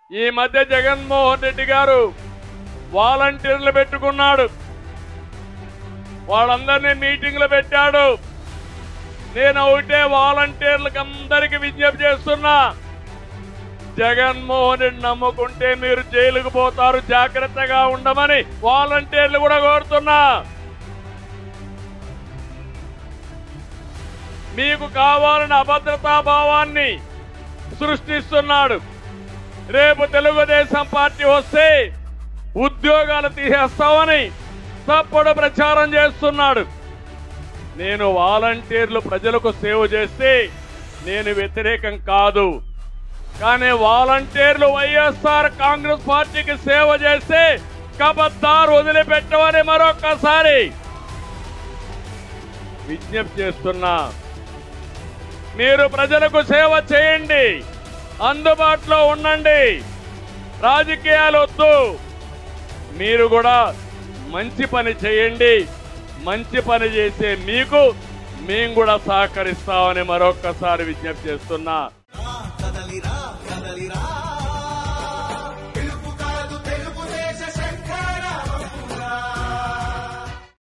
ఈ మధ్య జగన్మోహన్ రెడ్డి గారు వాలంటీర్లు పెట్టుకున్నాడు వాళ్ళందరినీ మీటింగ్లు పెట్టాడు నేను ఒకటే వాలంటీర్లకు అందరికి విజ్ఞప్తి చేస్తున్నా జగన్మోహన్ రెడ్డి నమ్ముకుంటే మీరు జైలుకు పోతారు జాగ్రత్తగా ఉండమని వాలంటీర్లు కూడా కోరుతున్నా మీకు కావాలని అభద్రతా భావాన్ని సృష్టిస్తున్నాడు రేపు తెలుగుదేశం పార్టీ వస్తే ఉద్యోగాలు తీసేస్తామని తప్పుడు ప్రచారం చేస్తున్నాడు నేను వాలంటీర్లు ప్రజలకు సేవ చేస్తే నేను వ్యతిరేకం కాదు కానీ వాలంటీర్లు వైఎస్ఆర్ కాంగ్రెస్ పార్టీకి సేవ చేస్తే కబద్దారు వదిలిపెట్టమని మరొక్కసారి విజ్ఞప్తి చేస్తున్నా మీరు ప్రజలకు సేవ చేయండి అందుబాటులో ఉండండి రాజకీయాలు వద్దు మీరు కూడా మంచి పని చేయండి మంచి పని చేసే మీకు మేము కూడా సహకరిస్తామని మరొక్కసారి విజ్ఞప్తి చేస్తున్నా రా కదలిరా